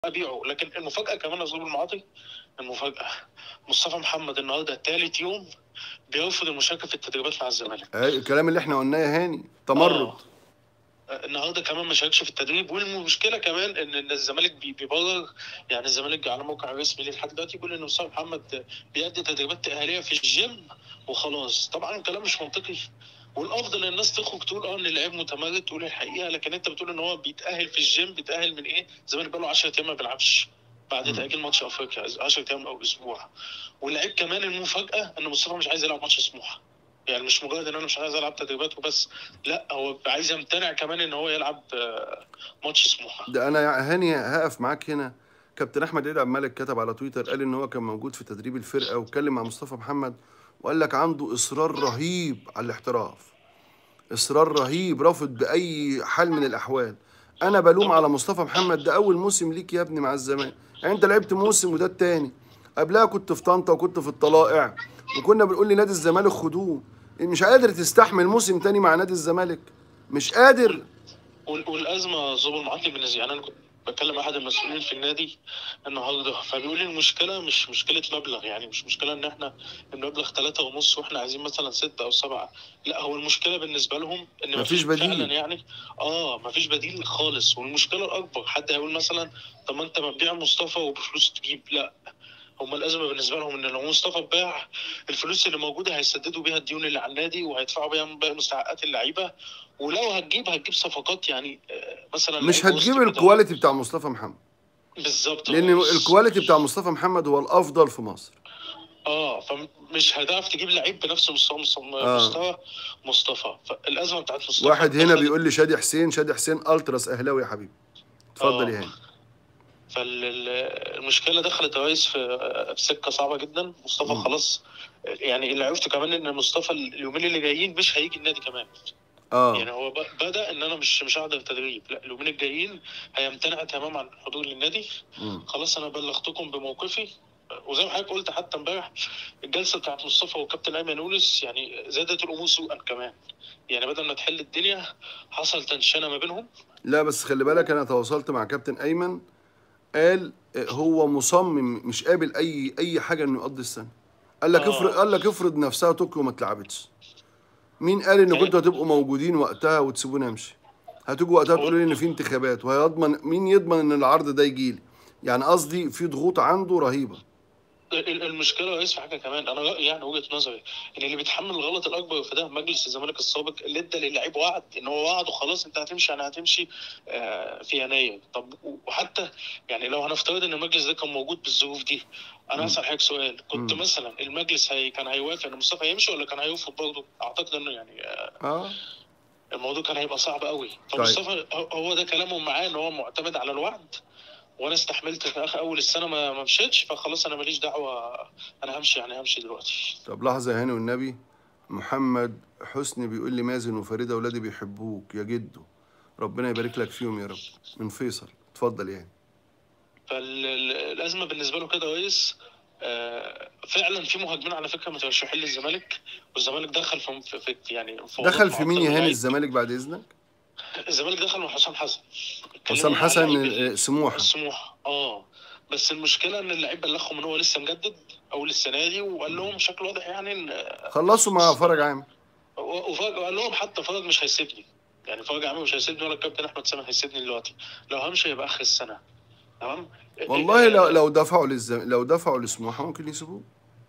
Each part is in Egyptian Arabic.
ابيعه لكن المفاجاه كمان يا زوب المعاطي المفاجاه مصطفى محمد النهارده ثالث يوم بيرفض المشاركه في التدريبات مع الزمالك اي الكلام اللي احنا قلناه يا هاني تمرد آه. النهارده كمان ما شاركش في التدريب والمشكله كمان ان إن الزمالك بي- بيبرر يعني الزمالك على موقع رسمي ليه لحد دلوقتي بيقول ان مصطفى محمد بيأدي تدريبات تاهيليه في الجيم وخلاص طبعا الكلام مش منطقي والافضل ان الناس تخرج تقول اه ان اللعيب متمرد تقول الحقيقه لكن انت بتقول ان هو بيتاهل في الجيم بيتاهل من ايه؟ الزمالك بقاله 10 ايام ما بيلعبش بعد مم. تاجيل ماتش افريقيا 10 ايام او اسبوع واللعيب كمان المفاجاه ان مصطفى مش عايز يلعب ماتش سموحه يعني مش مجرد ان انا مش عايز العب تدريبات وبس لا هو عايز يمتنع كمان ان هو يلعب آه، ماتش سموحه ده انا يا هاني هقف معاك هنا كابتن احمد عيد عبد الملك كتب على تويتر قال ان هو كان موجود في تدريب الفرقه واتكلم مع مصطفى محمد وقال لك عنده اصرار رهيب على الاحتراف اصرار رهيب رافض باي حال من الاحوال انا بلوم على مصطفى محمد ده اول موسم ليك يا ابني مع الزمالك يعني انت لعبت موسم وده التاني قبلها كنت في طنطا وكنت في الطلائع وكنا بنقول لنادي الزمالك خدوه مش قادر تستحمل موسم تاني مع نادي الزمالك مش قادر وال- والازمه زوب المعاطي بالنسبه يعني انا كنت بكلم احد المسؤولين في النادي النهارده فبيقول لي المشكله مش مشكله مبلغ يعني مش مشكله ان احنا المبلغ ثلاثة ونص واحنا عايزين مثلا ستة او سبعة لا هو المشكله بالنسبه لهم ان مفيش بديل. فعلا يعني اه مفيش بديل خالص والمشكله الاكبر حد هيقول مثلا طب ما انت ما تبيع مصطفى وبفلوس تجيب لا هم الازمه بالنسبه لهم ان لو مصطفى اتباع الفلوس اللي موجوده هيسددوا بيها الديون اللي على النادي وهيدفعوا بيها باقي مستحقات اللعيبه ولو هتجيب هتجيب صفقات يعني آه، مثلا مش لعيب وسط هتجيب كده. الكواليتي بتاع مصطفى محمد بالظبط لان بس. الكواليتي بتاع مصطفى محمد هو الافضل في مصر اه فمش هتعرف تجيب لعيب بنفس مستوى مستوى, آه. مستوى مصطفى فالازمه بتاعت مصطفى واحد هنا دخلت- بيقول لي شادي حسين شادي حسين التراس اهلاوي يا حبيبي اتفضل آه. يا هاني فالمشكله دخلت يا ريس في في سكه صعبه جدا مصطفى مم. خلاص يعني اللي عرفته كمان ان مصطفى اليومين اللي جايين مش هيجي النادي كمان اه يعني هو ب- بدا ان انا مش مش هقدر تدريب لا اليومين الجايين هيمتنع تماما عن الحضور للنادي مم. خلاص انا بلغتكم بموقفي وزي ما حضرتك قلت حتى امبارح الجلسه بتاعت مصطفى والكابتن ايمن يونس يعني زادت الامور سوءا كمان يعني بدل ما تحل الدنيا حصل تنشنه ما بينهم لا بس خلي بالك انا تواصلت مع كابتن ايمن قال هو مصمم مش قابل اي اي حاجه انه يقضي السنه قال لك آه. افرض قال لك افرض نفسها طوكيو ما اتلعبتش مين قال ان كنتوا هتبقوا موجودين وقتها وتسيبوني امشي هتيجوا وقتها تقولوا لي ان في انتخابات وهيضمن مين يضمن ان العرض ده يجي لي يعني قصدي في ضغوط عنده رهيبه ال- المشكله يا ريس في حاجه كمان انا رايي يعني وجهه نظري ان اللي بيتحمل الغلط الاكبر في ده مجلس الزمالك السابق اللي ادى للعيب وعد ان هو وعد وخلاص انت هتمشي انا هتمشي آه، في يناير طب وحتى يعني لو هنفترض ان المجلس ده كان موجود بالظروف دي مم. انا هسال حضرتك سؤال كنت مم. مثلا المجلس هي كان هيوافق ان مصطفى يمشي ولا كان هيرفض برضه اعتقد انه يعني آه، اه الموضوع كان هيبقى صعب قوي طيب. فمصطفى هو- هو ده كلامهم معاه ان هو معتمد على الوعد وانا استحملت في اخر اول السنه ما ما مشيتش فخلاص انا ماليش دعوه انا همشي يعني همشي دلوقتي طب لحظه يا هاني والنبي محمد حسني بيقول لي مازن وفريده اولادي بيحبوك يا جدو ربنا يبارك لك فيهم يا رب من فيصل اتفضل يا هاني فالازمه بالنسبه له كده يا ريس آه، فعلا في مهاجمين على فكره مترشحين للزمالك والزمالك دخل في, في, في يعني في دخل في مين يا هاني الزمالك الزمالك بعد اذنك الزمالك دخل مع حسام حسن حسام اتكلموا مع حسن لعيب آه، سموحه السموحه اه بس المشكله ان اللعيب بلغهم ان هو لسه مجدد اول السنه دي وقال لهم بشكل واضح يعني ان خلصوا مع فرج عام وفرج قال لهم حتى فرج مش هيسيبني يعني فرج عامل مش هيسيبني ولا الكابتن احمد سامح هيسيبني دلوقتي لو همشي هيبقى اخر السنه تمام والله لو لو دفعوا للزم... لو دفعوا لسموحه ممكن يسيبوه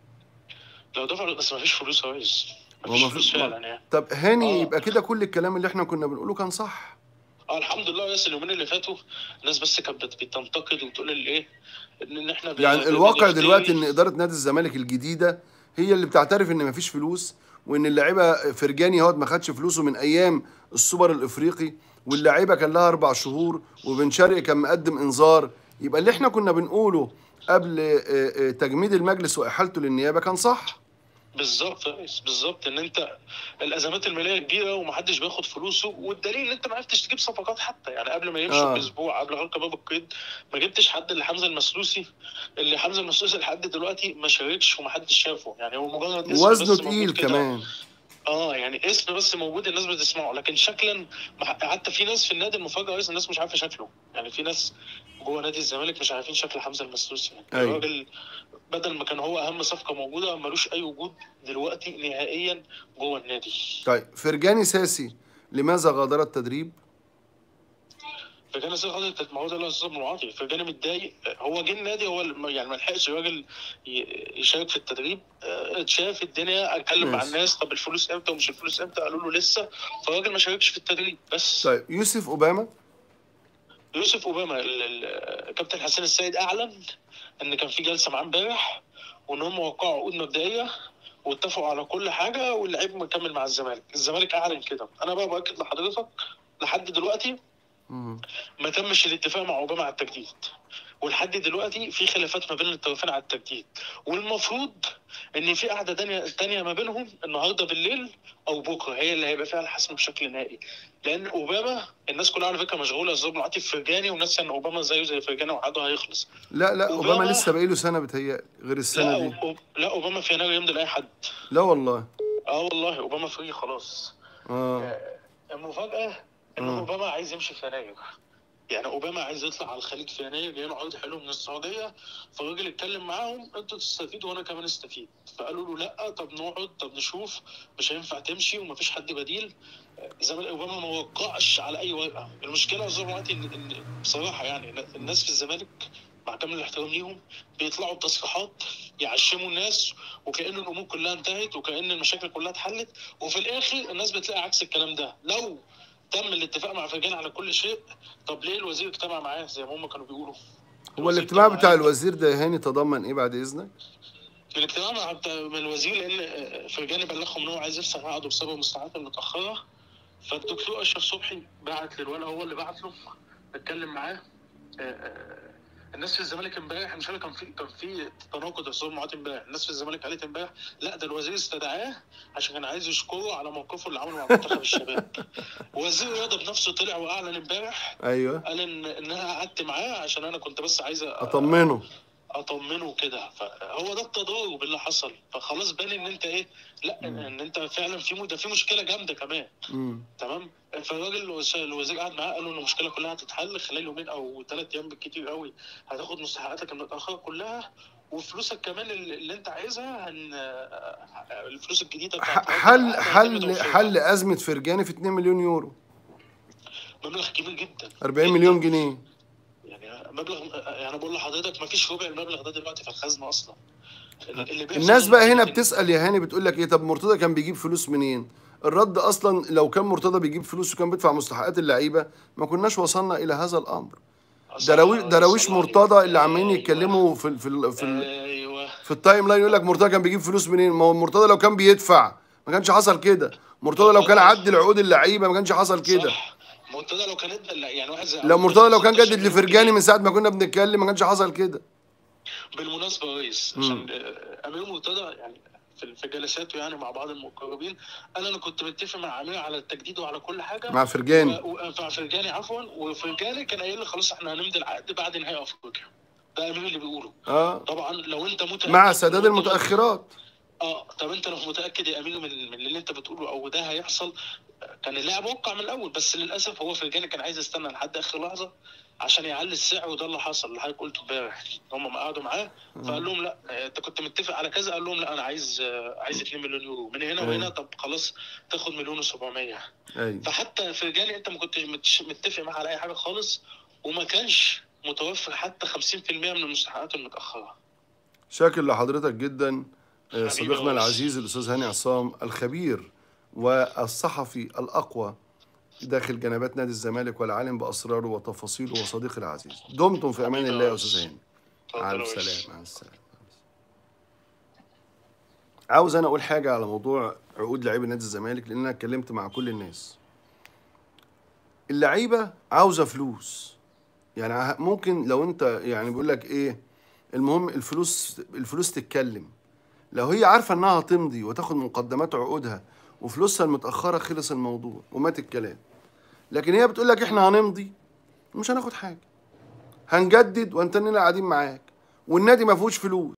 لو دفعوا بس ما فيش فلوس يا ريس هو مفيش ما فلوس في- فعلا يعني طب هاني آه. يبقى كده كل الكلام اللي احنا كنا بنقوله كان صح اه الحمد لله بس اليومين اللي فاتوا الناس بس كانت بت- بتنتقد وتقول الايه ان إن احنا بن- يعني بن- الواقع بنفتري. دلوقتي ان اداره نادي الزمالك الجديده هي اللي بتعترف ان مفيش فلوس وان اللعيبه فرجاني هوت ما خدش فلوسه من ايام السوبر الافريقي واللعيبه كان لها اربع شهور وبن شرقي كان مقدم انذار يبقى اللي احنا كنا بنقوله قبل آه، آه، تجميد المجلس واحالته للنيابه كان صح بالظبط يا ريس بالظبط ان انت الازمات الماليه كبيره ومحدش بياخد فلوسه والدليل ان انت ما عرفتش تجيب صفقات حتى يعني قبل ما يمشوا آه. باسبوع قبل غلق باب القيد ما جبتش حد اللي حمزه المسلوسي اللي حمزه المسلوسي لحد دلوقتي ما شاركش ومحدش شافه يعني هو مجرد اسم وزنه بس موجود تقيل كده. كمان اه يعني اسم بس موجود الناس بتسمعه لكن شكلا مح- حتى في ناس في النادي المفاجاه رئيس الناس مش عارفه شكله يعني في ناس جوه نادي الزمالك مش عارفين شكل حمزه المسلوسي يعني أيوة. الراجل بدل ما كان هو اهم صفقه موجوده ملوش اي وجود دلوقتي نهائيا جوه النادي طيب فرجاني ساسي لماذا غادر التدريب فكان سيد خالد ما هو ده اللي استاذ معاطي فكان متضايق هو جه النادي هو الم- يعني ما لحقش الراجل ي- يشارك في التدريب آه، اتشاف الدنيا اتكلم مع ماشي. الناس طب الفلوس امتى ومش الفلوس امتى قالوا له لسه فالراجل ما شاركش في التدريب بس طيب يوسف اوباما يوسف اوباما ال- ال- كابتن حسين السيد اعلن ان كان في جلسه معاه امبارح وان هم وقعوا عقود مبدئيه واتفقوا على كل حاجه واللعيب مكمل مع الزمالك الزمالك اعلن كده انا بقى باكد لحضرتك لحد دلوقتي مم. ما تمش الاتفاق مع اوباما على التجديد ولحد دلوقتي في خلافات ما بين الطرفين على التجديد والمفروض ان في قعده تانية تانية ما بينهم النهارده بالليل او بكره هي اللي هيبقى فيها الحسم بشكل نهائي لان اوباما الناس كلها على فكره مشغوله الزوج العاطفي فرجاني والناس ان اوباما زيه زي فرجاني وعقده هيخلص لا لا اوباما أوباما- لسه باقي له سنه بتهيألي غير السنه لا دي أو... لا اوباما في يناير يمضي لاي حد لا والله اه والله اوباما فري خلاص اه المفاجأة إن آه. أوباما عايز يمشي في يناير يعني أوباما عايز يطلع على الخليج في يناير جاي له عرض حلو من السعودية فالراجل اتكلم معاهم أنتوا تستفيدوا وأنا كمان استفيد فقالوا له لأ طب نقعد طب نشوف مش هينفع تمشي ومفيش حد بديل زي ما أوباما ما وقعش على أي ورقة المشكلة زي ما إن إن بصراحة يعني الناس في الزمالك مع كامل الاحترام ليهم بيطلعوا بتصريحات يعشموا الناس وكأن الأمور كلها انتهت وكأن المشاكل كلها اتحلت وفي الاخر الناس بتلاقي عكس الكلام ده لو تم الاتفاق مع فرجان على كل شيء طب ليه الوزير اجتمع معاه زي ما هم كانوا بيقولوا هو الوزير الاجتماع اجتمع بتاع معاه. الوزير ده يا هاني تضمن ايه بعد اذنك الاجتماع مع بتاع- من الوزير لان فرجاني بلغهم ان هو عايز يفسح عقده بسبب المستحقات المتاخره فالدكتور اشرف صبحي بعت للولا هو اللي بعت له اتكلم معاه آه، آه، الناس في الزمالك امبارح مش عارف كان في كان في تناقض يا استاذ معاذ امبارح الناس في الزمالك قالت امبارح لا ده الوزير استدعاه عشان كان عايز يشكره على موقفه اللي عمله مع منتخب الشباب وزير الرياضه بنفسه طلع واعلن امبارح ايوه قال ان ان انا قعدت معاه عشان انا كنت بس عايز أ- اطمنه اطمنه كده فهو ده التضارب اللي حصل فخلاص بان ان انت ايه لا مم. ان انت فعلا في م- ده في مشكله جامده كمان مم. تمام فالراجل الوز- الوزير قعد معاه قال له ان المشكله كلها هتتحل خلال يومين او ثلاث ايام بالكتير قوي هتاخد مستحقاتك المتاخره كلها وفلوسك كمان اللي اللي انت عايزها هن الفلوس الجديده بتاعت ح- حل العقد هيتم حل توفيرها. حل ازمه فرجاني في 2 مليون يورو مبلغ كبير جدا 40 جداً. مليون جنيه يعني مبلغ يعني بقول لحضرتك ما فيش ربع المبلغ ده دلوقتي في الخزنه اصلا اللي بيحصل الناس بقى هنا إن- بتسال يا هاني بتقول لك ايه طب مرتضى كان بيجيب فلوس منين الرد اصلا لو كان مرتضى بيجيب فلوس وكان بيدفع مستحقات اللعيبه ما كناش وصلنا الى هذا الامر دراويش دراويش مرتضى اللي عمالين يتكلموا في ال في ال في, ال ايوه في التايم لاين يقول لك مرتضى كان بيجيب فلوس منين ما هو مرتضى لو كان بيدفع ما كانش حصل كده مرتضى لو كان عدل عقود اللعيبه ما كانش حصل كده صح مرتضى لو كان ادى لا، يعني واحد زي لو مرتضى لو كان 16 جدد مليون لفرجاني جنيه. من ساعه ما كنا بنتكلم ما كانش حصل كده بالمناسبه يا ريس مم. عشان آه، امير مرتضى يعني في في جلساته يعني مع بعض المقربين قال انا كنت متفق مع امير على التجديد وعلى كل حاجه مع فرجاني و- و- مع فرجاني عفوا وفرجاني كان قايل لي خلاص احنا هنمضي العقد بعد نهائي افريقيا ده امير اللي بيقوله اه طبعا لو انت متاكد مع سداد لو أنت المتاخرات اه طب انت لو متاكد يا امير من, من اللي انت بتقوله او ده هيحصل كان اللاعب وقع من الاول بس للاسف هو فرجاني كان عايز يستنى لحد اخر لحظه عشان يعلي السعر وده اللي حصل اللي حضرتك قلته امبارح هم ما قعدوا معاه فقال لهم لا آه، انت كنت متفق على كذا قال لهم لا انا عايز آه، عايز 2 مليون يورو من هنا أيوة. وهنا طب خلاص تاخد مليون و700 ايوه فحتى فرجاني انت ما كنتش متش- متفق معاه على اي حاجه خالص وما كانش متوفر حتى 50% من المستحقات المتاخره شاكر لحضرتك جدا آه، حبيبي صديقنا يا العزيز الاستاذ هاني عصام الخبير والصحفي الاقوى داخل جنبات نادي الزمالك والعالم باسراره وتفاصيله وصديقي العزيز دمتم في امان حبيبي الله يا يا استاذ أستاذ. هاني اتفضل مع يا ريس. السلامه مع السلامه عاوز انا اقول حاجه على موضوع عقود لعيبه نادي الزمالك لان انا اتكلمت مع كل الناس اللعيبه عاوزه فلوس يعني ع- ممكن لو انت يعني بيقول لك ايه المهم الفلوس الفلوس تتكلم لو هي عارفه انها هتمضي وتاخد مقدمات عقودها وفلوسها المتاخره خلص الموضوع ومات الكلام لكن هي بتقول لك احنا هنمضي مش هناخد حاجه هنجدد وانتننا قاعدين معاك والنادي ما فيهوش فلوس